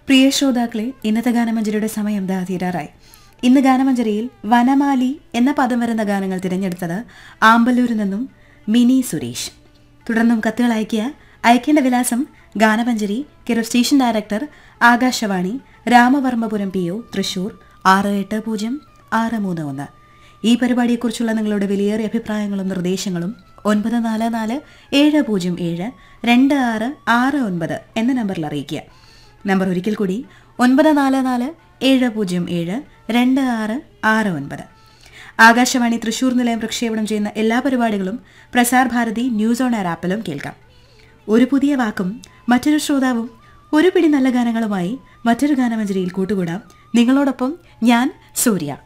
പ്രിയ ശ്രോതാക്കളെ ഇന്നത്തെ ഗാനമഞ്ജരിയുടെ സമയം ദാ തീരാറായി ഇന്ന് ഗാനമഞ്ജരിയിൽ വനമാലി എന്ന പദം വരുന്ന ഗാനങ്ങൾ തിരഞ്ഞെടുത്തത് ആമ്പല്ലൂരിൽ നിന്നും മിനി സുരേഷ് തുടർന്നും കത്തുകൾ അയക്കിയ അയക്കേണ്ട വിലാസം Ganamanjari care of station director Akashvani Ramavarmapuram P O Thrissur ആറ് എട്ട് പൂജ്യം ആറ് മൂന്ന് ഒന്ന് ഈ പരിപാടിയെക്കുറിച്ചുള്ള നിങ്ങളുടെ വിലയേറിയ അഭിപ്രായങ്ങളും നിർദ്ദേശങ്ങളും ഒൻപത് നാല് നാല് ഏഴ് പൂജ്യം ഏഴ് രണ്ട് ആറ് ആറ് ഒൻപത് എന്ന നമ്പറിൽ അറിയിക്കുക നമ്പർ ഒരിക്കൽ കൂടി ഒൻപത് നാല് നാല് ഏഴ് പൂജ്യം ഏഴ് രണ്ട് ആറ് ആറ് ഒൻപത് ആകാശവാണി തൃശൂർ നിലയം പ്രക്ഷേപണം ചെയ്യുന്ന എല്ലാ പരിപാടികളും Prasar Bharati news on air ആപ്പിലും കേൾക്കാം ഒരു പുതിയ വാക്കും മറ്റൊരു ശ്രോതാവും ഒരു പിടി നല്ല ഗാനങ്ങളുമായി മറ്റൊരു ഗാനമഞ്ജരിയിൽ കൂട്ടുകൂടാം നിങ്ങളോടൊപ്പം ഞാൻ സൂര്യ